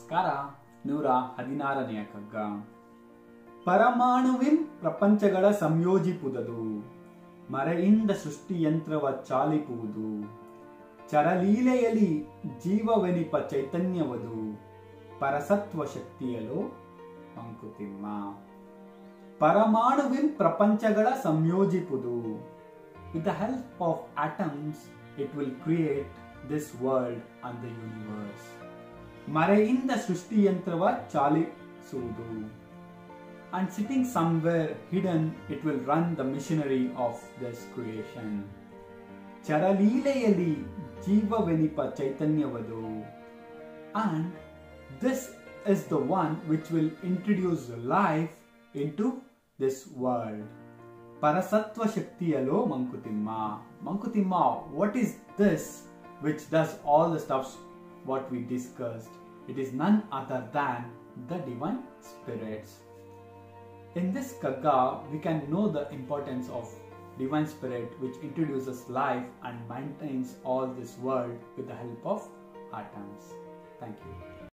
ನಮಸ್ಕಾರ ನೂರ ಹದಿನಾರನೆಯ ಕಗ್ಗ ಪರಮಾಣುವಿನ್ ಪ್ರಪಂಚಗಳ ಸಂಯೋಜಿಪುದದು ಮರೆಯಿಂದ ಸೃಷ್ಟಿಯಂತ್ರವ ಚಾಲಿಪುವುದು ಚರಲೀಲೆಯಲಿ ಜೀವವೆನಿಪ ಚೈತನ್ಯವದು ಪರಸತ್ವ ಶಕ್ತಿಯಲು ಮಂಕುತಿಮ್ಮ ಪರಮಾಣುವಿನ್ ಪ್ರಪಂಚಗಳ ಸಂಯೋಜಿಪುದು with the help of atoms it will create this world and the universe ಮರೆಯಿಂದ ಸೃಷ್ಟಿಯಂತ್ರವ ಚಾಲಿಸುವುದು and sitting somewhere hidden, it will run the machinery of this creation. ಚರಲೀಲೆಯಲ್ಲಿ ಜೀವವೆನಿಪ ಚೈತನ್ಯವದು and this is the one which will introduce life into this world. ಪರಸತ್ವ ಶಕ್ತಿಯಲೋ Mankutimma Mankutimma what is this which does all the stuffs what we discussed it is none other than the divine spirits in this Kagga, we can know the importance of divine spirit which introduces life and maintains all this world with the help of atoms. Thank you.